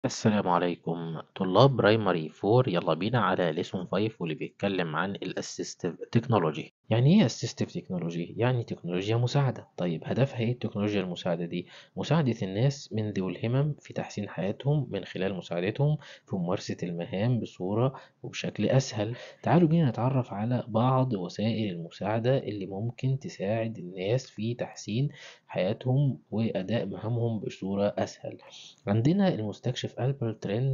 السلام عليكم طلاب برايمري 4 يلا بينا على ليسون 5 واللي بيتكلم عن الاسيستيف تكنولوجي يعني ايه اسيستيف تكنولوجي يعني تكنولوجيا مساعدة طيب هدفها ايه التكنولوجيا المساعدة دي مساعدة الناس من ذوي الهمم في تحسين حياتهم من خلال مساعدتهم في ممارسة المهام بصورة وبشكل اسهل تعالوا بينا نتعرف على بعض وسائل المساعدة اللي ممكن تساعد الناس في تحسين حياتهم واداء مهامهم بصورة اسهل عندنا المستكشف ألبرت رين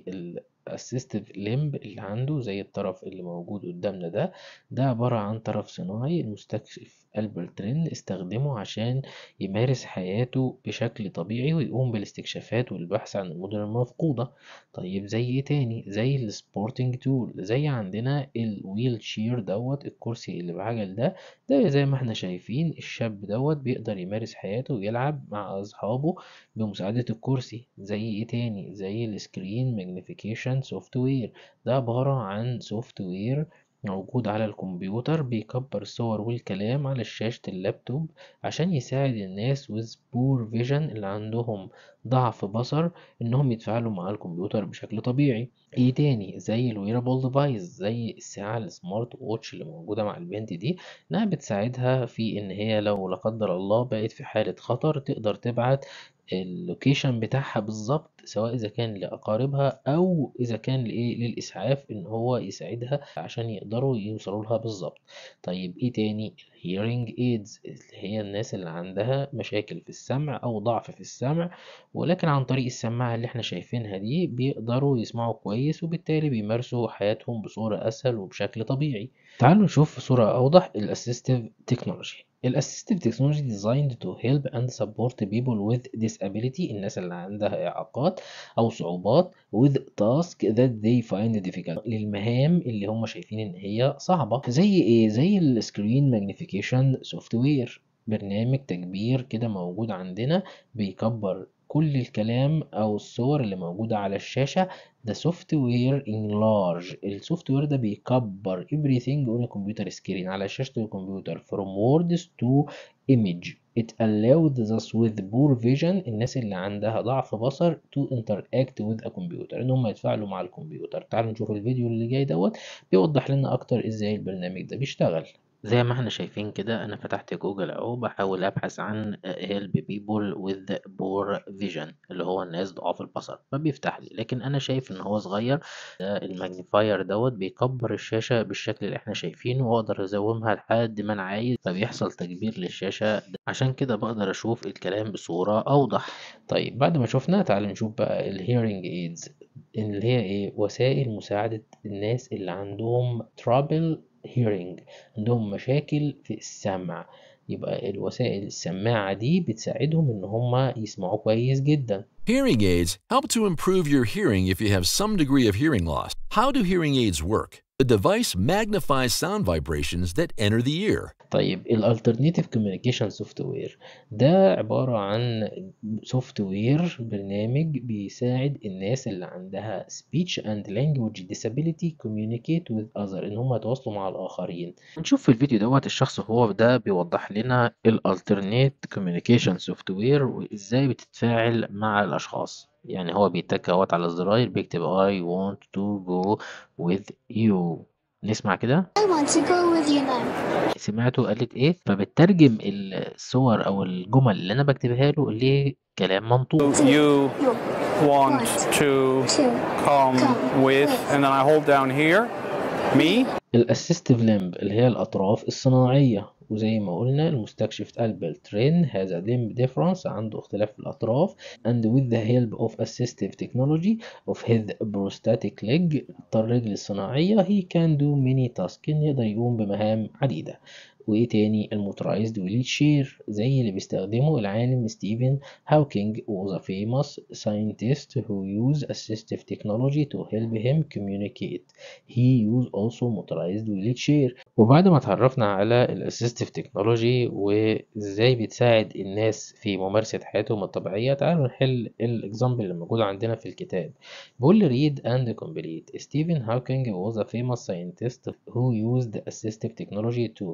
والأسيستيف ليمب اللي عنده زي الطرف اللي موجود قدامنا ده ده عبارة عن طرف صناعي المستكشف ألبرت رين استخدمه عشان يمارس حياته بشكل طبيعي ويقوم بالاستكشافات والبحث عن المدن المفقودة طيب زي ايه تاني زي السبورتنج تول زي عندنا الويل شير دوت الكرسي اللي بعجل ده ده زي ما احنا شايفين الشاب دوت بيقدر يمارس حياته ويلعب مع أصحابه بمساعدة الكرسي زي ايه تاني زي السكرين ماجنيفيكيشن سوفت وير ده عبارة عن سوفت وير موجود على الكمبيوتر بيكبر الصور والكلام على شاشة اللابتوب عشان يساعد الناس with poor vision اللي عندهم ضعف بصر انهم يتفاعلوا مع الكمبيوتر بشكل طبيعي ايه تاني زي الويرابل ديفايس زي الساعة السمارت ووتش اللي موجودة مع البنت دي انها بتساعدها في ان هي لو لا قدر الله بقت في حالة خطر تقدر تبعت اللوكيشن بتاعها بالظبط سواء اذا كان لاقاربها او اذا كان لايه للاسعاف ان هو يساعدها عشان يقدروا يوصلوا لها بالظبط طيب ايه تاني hearing aids اللي هي الناس اللي عندها مشاكل في السمع او ضعف في السمع ولكن عن طريق السماعة اللي احنا شايفينها دي بيقدروا يسمعوا كويس وبالتالي بيمارسوا حياتهم بصورة اسهل وبشكل طبيعي تعالوا نشوف في صورة اوضح الاسيستيف تكنولوجي الاسيستيف تكنولوجي designed to help and support people with disability الناس اللي عندها إعاقات أو صعوبات with task that they find difficult للمهام اللي هم شايفين إن هي صعبة زي إيه؟ زي السكرين ماجنيفيكيشن سوفت وير برنامج تكبير كده موجود عندنا بيكبر كل الكلام أو الصور اللي موجودة على الشاشة ده سوفت وير enlarge السوفت وير ده بيكبر everything on a computer screen على شاشة الكمبيوتر from words to image it allows us with poor vision الناس اللي عندها ضعف بصر to interact with a computer ان هم يتفاعلوا مع الكمبيوتر تعالوا نشوف الفيديو اللي جاي دوت بيوضح لنا اكتر ازاي البرنامج ده بيشتغل زي ما احنا شايفين كده انا فتحت جوجل اهو بحاول ابحث عن help people with poor vision اللي هو الناس ضعاف البصر فبيفتح لي لكن انا شايف ان هو صغير ده الماجنيفاير دوت بيكبر الشاشة بالشكل اللي احنا شايفينه واقدر ازومها لحد ما انا عايز فبيحصل تكبير للشاشة عشان كده بقدر اشوف الكلام بصورة اوضح طيب بعد ما شفنا تعال نشوف بقى الهيرنج ايدز اللي هي ايه وسائل مساعدة الناس اللي عندهم trouble hearing عندهم مشاكل في السمع يبقى الوسائل السماعة دي بتساعدهم إن هما يسمعوا كويس جدا Hearing aids help to improve your hearing if you have some degree of hearing loss. How do hearing aids work? The device magnifies sound vibrations that enter the ear. طيب ال Alternative Communication Software ده عبارة عن سوفت وير برنامج بيساعد الناس اللي عندها speech and language disability communicate with other إن هم يتواصلوا مع الآخرين نشوف في الفيديو دوت الشخص هو ده بيوضح لنا ال Alternate Communication Software وإزاي بتتفاعل مع الأشخاص يعني هو بيتك اهوت على الزراير بيكتب I want to go with you نسمع كده I want to go with you now. سمعته قالت ايه فبترجم الصور او الجمل اللي انا بكتبها له لكلام منطوق You You want to to come come with, with. and then I hold down here, me, الاسيستيف لمب اللي هي الاطراف الصناعيه وزي ما قلنا المستكشف ألبرت رين هذا limb difference عنده اختلاف في الأطراف and with the help of assistive technology of his prosthetic leg الرجل الصناعية he can do many tasks يقدر يقوم بمهام عديدة وايه تاني الموتورايزد ويل شير زي اللي بيستخدمه العالم ستيفن هاوكينج was a famous scientist who used assistive technology to help him communicate he used also motorized wheelchair وبعد ما اتعرفنا على الاسيستيف تكنولوجي وازاي بتساعد الناس في ممارسة حياتهم الطبيعية تعالوا نحل الاكزامبل اللي موجود عندنا في الكتاب بيقول لي read and complete Stephen Hawking was a famous scientist who used assistive technology to help him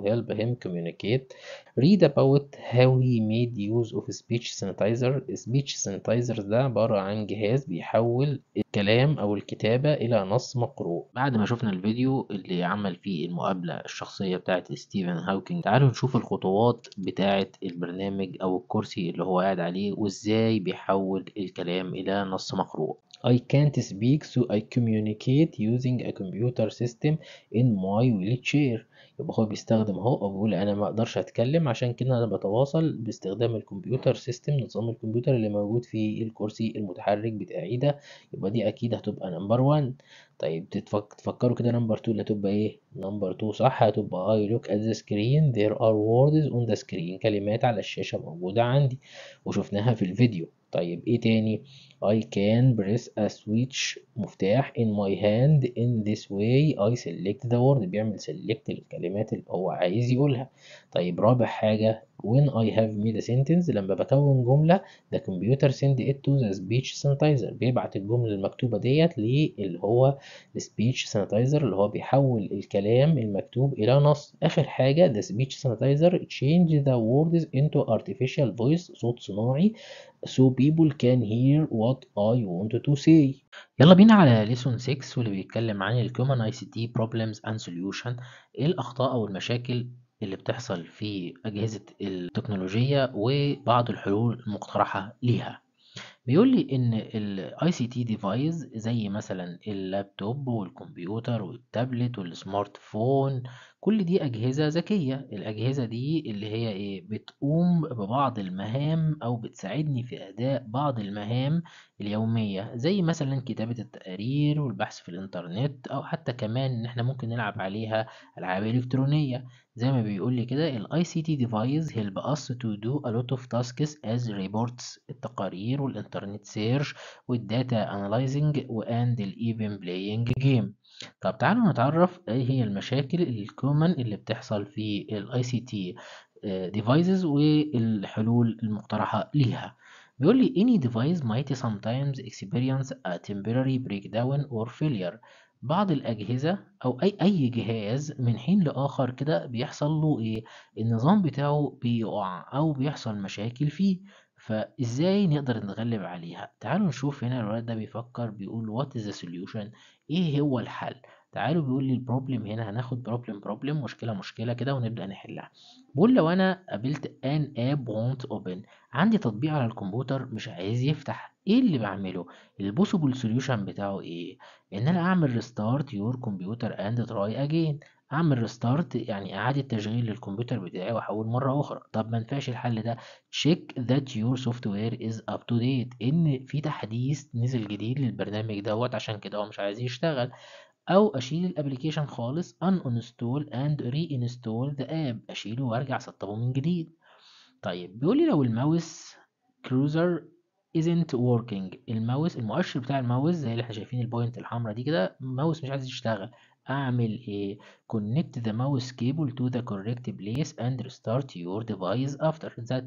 him communicate read about how he made use of speech sanitizer speech sanitizer ده عبارة عن جهاز بيحول الكلام أو الكتابة إلى نص مقروء بعد ما شفنا الفيديو اللي عمل فيه المقابلة الشخصية بتاعت ستيفن هاوكينج تعالوا نشوف الخطوات بتاعت البرنامج أو الكرسي اللي هو قاعد عليه وإزاي بيحول الكلام إلى نص مقروء I can't speak so I communicate using a computer system in my wheelchair يبقى هو بيستخدم اهو او بيقول انا ما اقدرش اتكلم عشان كده انا بتواصل باستخدام الكمبيوتر سيستم نظام الكمبيوتر اللي موجود في الكرسي المتحرك بتاعي ده يبقى دي اكيد هتبقى نمبر 1 طيب تتفك... تفكروا كده نمبر 2 اللي هتبقى ايه نمبر 2 صح هتبقى I look at the screen there are words on the screen كلمات على الشاشة موجودة عندي وشفناها في الفيديو طيب ايه تاني I can press a switch مفتاح in my hand in this way I select the word بيعمل select الكلمات اللي هو عايز يقولها طيب رابع حاجة when I have made a sentence لما بكون جملة the computer send it to the speech sanitizer بيبعت الجملة المكتوبة ديت للي هو speech sanitizer اللي هو بيحول الكلام المكتوب إلى نص آخر حاجة the speech sanitizer change the words into artificial voice صوت صناعي so people can hear what I want to say يلا بينا على lesson 6 واللي بيتكلم عن ال common ICT problems and solution ايه الأخطاء أو المشاكل اللي بتحصل في أجهزة التكنولوجيا وبعض الحلول المقترحة ليها بيقول لي إن ال ICT device زي مثلا اللابتوب والكمبيوتر والتابلت والسمارت فون كل دي أجهزة ذكية الأجهزة دي اللي هي إيه بتقوم ببعض المهام أو بتساعدني في أداء بعض المهام اليومية زي مثلا كتابة التقارير والبحث في الإنترنت أو حتى كمان إن إحنا ممكن نلعب عليها ألعاب إلكترونية زي ما بيقول لي كده ال ICT device help us to do a lot of tasks as reports التقارير والإنترنت سيرش والداتا analyzing and even playing game طب تعالوا نتعرف ايه هي المشاكل الكومن اللي بتحصل في ال ICT devices والحلول المقترحة ليها بيقول لي any device might sometimes experience a temporary breakdown or failure بعض الأجهزة أو أي أي جهاز من حين لآخر كده بيحصل له إيه النظام بتاعه بيقع أو بيحصل مشاكل فيه فإزاي نقدر نتغلب عليها تعالوا نشوف هنا الولد ده بيفكر بيقول what is the solution إيه هو الحل تعالوا بيقول لي البروبلم هنا هناخد بروبلم بروبلم مشكلة مشكلة كده ونبدأ نحلها بقول لو أنا قابلت an app won't open عندي تطبيق على الكمبيوتر مش عايز يفتح ايه اللي بعمله البوسيبل سوليوشن بتاعه ايه ان انا اعمل ريستارت يور كمبيوتر اند تراي اجين اعمل ريستارت يعني اعاده تشغيل للكمبيوتر بتاعي واحول مره اخرى طب ما ينفعش الحل ده تشيك ذات يور سوفت وير از اب تو ديت ان في تحديث نزل جديد للبرنامج دوت عشان كده هو مش عايز يشتغل او اشيل الابلكيشن خالص ان انستول اند ري انستول ذا اب اشيله وارجع اسطبه من جديد طيب بيقول لي لو الماوس كروزر isn't working الماوس المؤشر بتاع الماوس زي اللي احنا شايفين البوينت الحمراء دي كده الماوس مش عايز يشتغل اعمل ايه connect the mouse cable to the correct place and restart your device after that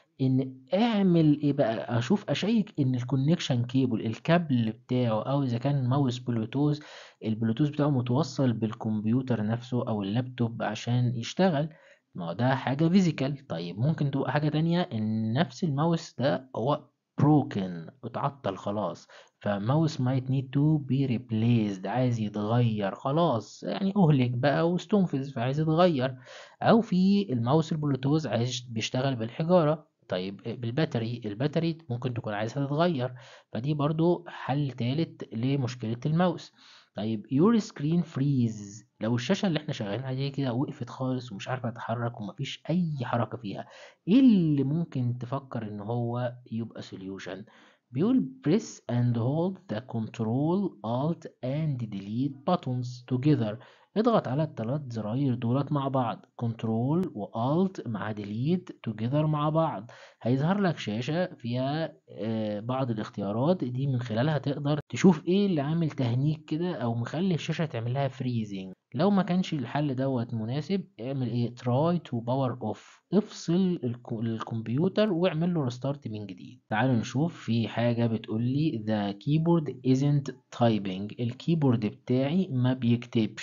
ان اعمل ايه بقى اشوف اشيك ان الكونكشن كيبل الكابل بتاعه او اذا كان ماوس بلوتوث البلوتوث بتاعه متوصل بالكمبيوتر نفسه او اللابتوب عشان يشتغل ما هو ده حاجة فيزيكال طيب ممكن تبقى حاجة تانية ان نفس الماوس ده هو broken اتعطل خلاص فماوس might need to be replaced عايز يتغير خلاص يعني اهلك بقى واستنفذ فعايز يتغير او في الماوس البلوتوث عايز بيشتغل بالحجارة طيب بالباتري الباتري ممكن تكون عايزها تتغير فدي برضو حل تالت لمشكلة الماوس طيب your screen freeze لو الشاشة اللي احنا شغالين عليها كده وقفت خالص ومش عارفة تتحرك ومفيش أي حركة فيها ايه اللي ممكن تفكر ان هو يبقى solution بيقول press and hold the control alt and delete buttons together اضغط على الثلاث زراير دولت مع بعض كنترول والت مع ديليت توجذر مع بعض هيظهر لك شاشة فيها بعض الاختيارات دي من خلالها تقدر تشوف ايه اللي عامل تهنيك كده او مخلي الشاشة تعمل لها فريزنج لو ما كانش الحل دوت مناسب اعمل ايه try to power off افصل الكمبيوتر واعمل له ريستارت من جديد تعالوا نشوف في حاجة بتقول لي the keyboard isn't typing الكيبورد بتاعي ما بيكتبش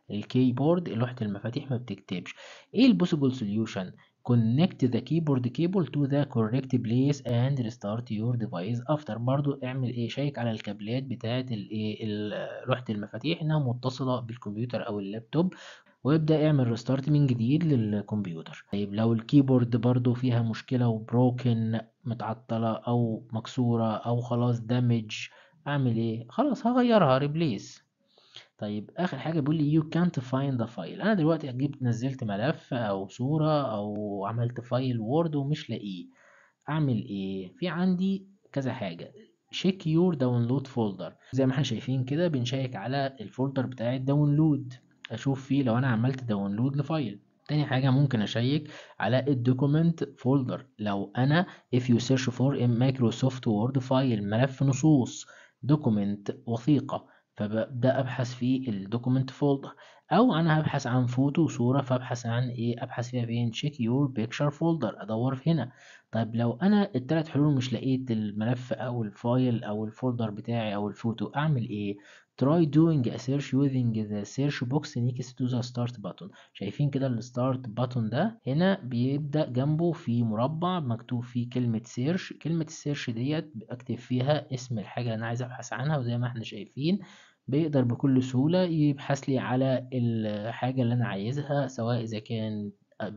الكيبورد لوحة المفاتيح ما بتكتبش ايه البوسيبل سوليوشن connect the keyboard cable to the correct place and restart your device after برضو اعمل ايه شيك على الكابلات بتاعة الايه ال- لوحة المفاتيح انها متصلة بالكمبيوتر او اللابتوب ويبدأ يعمل ريستارت من جديد للكمبيوتر طيب لو الكيبورد برضو فيها مشكلة وبروكن متعطلة او مكسورة او خلاص دامج اعمل ايه خلاص هغيرها ريبليس طيب اخر حاجه بيقول لي you can't find the file انا دلوقتي جبت نزلت ملف او صوره او عملت فايل وورد ومش لاقيه اعمل ايه في عندي كذا حاجه check your download folder زي ما احنا شايفين كده بنشيك على الفولدر بتاع الداونلود اشوف فيه لو انا عملت داونلود لفايل تاني حاجة ممكن أشيك على الدوكيمنت فولدر لو أنا if you search for a Microsoft Word file ملف نصوص دوكيمنت وثيقة فببدأ أبحث في الدوكيمنت فولدر أو أنا هبحث عن فوتو وصورة فأبحث عن إيه أبحث فيها فين check your picture folder أدور في هنا طيب لو أنا التلات حلول مش لقيت الملف أو الفايل أو الفولدر بتاعي أو الفوتو أعمل إيه try doing a search using the search box next to the start button شايفين كده الستارت بutton ده هنا بيبدأ جنبه في مربع مكتوب فيه كلمة سيرش كلمة السيرش ديت أكتب فيها اسم الحاجة اللي أنا عايز أبحث عنها وزي ما احنا شايفين بيقدر بكل سهولة يبحث لي على الحاجة اللي أنا عايزها سواء إذا كان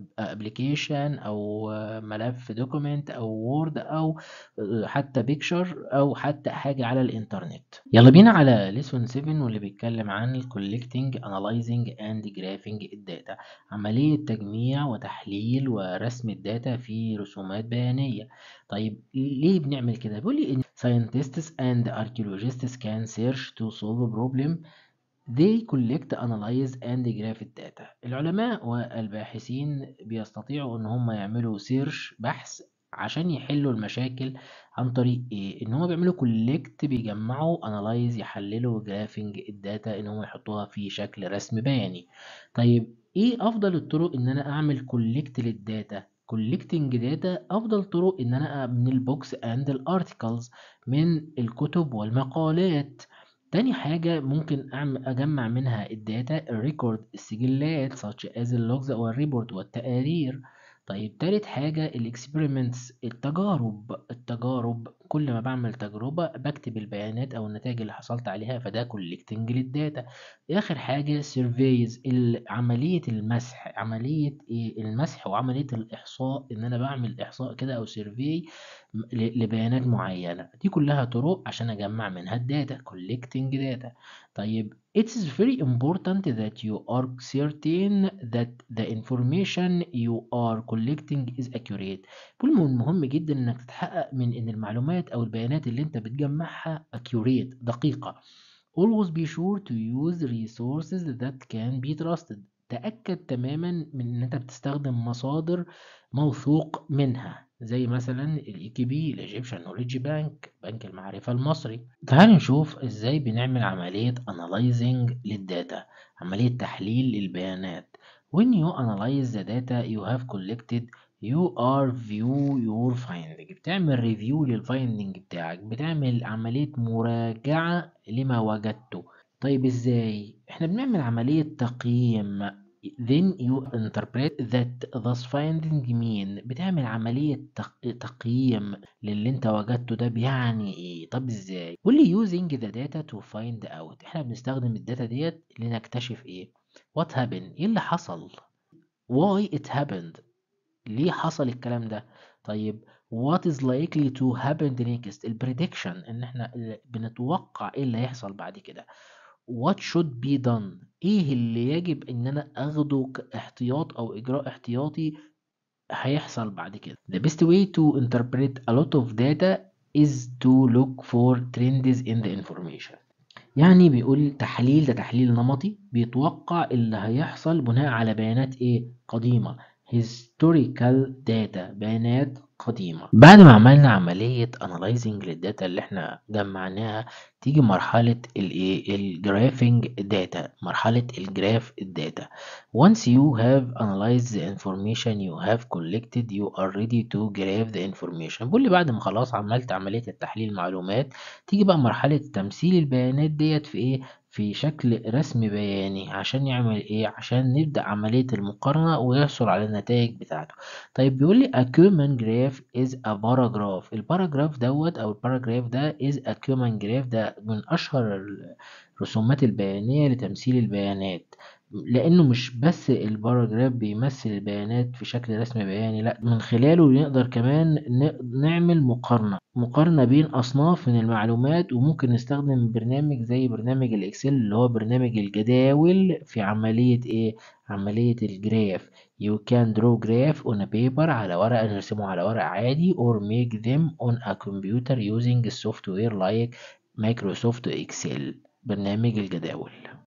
ابلكيشن او ملف دوكيمنت او وورد او حتى بيكتشر او حتى حاجه على الانترنت يلا بينا على ليسون 7 واللي بيتكلم عن الكولكتنج انالايزنج اند جرافينج الداتا عمليه تجميع وتحليل ورسم الداتا في رسومات بيانيه طيب ليه بنعمل كده بيقول لي ان scientists and archaeologists can search to solve a problem They collect, analyze and graph الداتا. العلماء والباحثين بيستطيعوا ان هم يعملوا سيرش بحث عشان يحلوا المشاكل عن طريق ايه ان هم بيعملوا كولكت بيجمعوا انالايز يحللوا جرافنج الداتا ان هم يحطوها في شكل رسم بياني طيب ايه افضل الطرق ان انا اعمل كولكت للداتا collecting data افضل طرق ان انا من البوكس اند الارتكلز من الكتب والمقالات تاني حاجة ممكن أعمل أجمع منها الداتا الريكورد السجلات such as اللوجز أو الريبورت والتقارير طيب تالت حاجة الاكسبيرمنتس التجارب التجارب كل ما بعمل تجربة بكتب البيانات أو النتائج اللي حصلت عليها فده كولكتنج للداتا آخر حاجة سيرفيز عملية المسح عملية إيه المسح وعملية الإحصاء إن أنا بعمل إحصاء كده أو سيرفي لبيانات معينة دي كلها طرق عشان أجمع منها الداتا collecting data طيب it is very important that you are certain that the information you are collecting is accurate كل مهم جدا انك تتحقق من ان المعلومات او البيانات اللي انت بتجمعها accurate دقيقة always be sure to use resources that can be trusted تأكد تماما من ان انت بتستخدم مصادر موثوق منها زي مثلا الاي كي بي الايجيبشن نوليدج بانك بنك المعرفة المصري تعالوا نشوف ازاي بنعمل عملية analyzing للداتا عملية تحليل للبيانات when you analyze the data you have collected you are view your finding بتعمل ريفيو للفايندنج بتاعك بتعمل عملية مراجعة لما وجدته طيب ازاي احنا بنعمل عملية تقييم then you interpret that thus finding mean بتعمل عملية تقييم للي انت وجدته ده بيعني ايه طب ازاي قول لي using the data to find out احنا بنستخدم الداتا ديت لنكتشف ايه what happened ايه اللي حصل why it happened ليه حصل الكلام ده طيب what is likely to happen next البريدكشن ان احنا بنتوقع ايه اللي هيحصل بعد كده what should be done ايه اللي يجب ان انا اخده كاحتياط او اجراء احتياطي هيحصل بعد كده the best way to interpret a lot of data is to look for trends in the information يعني بيقول تحليل ده تحليل نمطي بيتوقع اللي هيحصل بناء على بيانات ايه قديمة historical data بيانات قديمة بعد ما عملنا عملية analyzing للداتا اللي احنا جمعناها تيجي مرحلة الايه الجرافينج داتا مرحلة الجراف الداتا once you have analyzed the information you have collected you are ready to graph the information بقول لي بعد ما خلاص عملت عملية التحليل معلومات تيجي بقى مرحلة تمثيل البيانات ديت في ايه في شكل رسم بياني عشان يعمل ايه عشان نبدأ عملية المقارنة ويحصل على النتائج بتاعته طيب بيقول لي a common graph is a paragraph الباراجراف دوت او الباراجراف ده is a common graph ده من اشهر الرسومات البيانية لتمثيل البيانات لانه مش بس الباراجراف بيمثل البيانات في شكل رسم بياني لا من خلاله نقدر كمان ن- نعمل مقارنة مقارنة بين أصناف من المعلومات وممكن نستخدم برنامج زي برنامج الإكسل اللي هو برنامج الجداول في عملية إيه؟ عملية الجراف you can draw graph on a paper على ورقة نرسمه على ورق عادي or make them on a computer using software like Microsoft Excel برنامج الجداول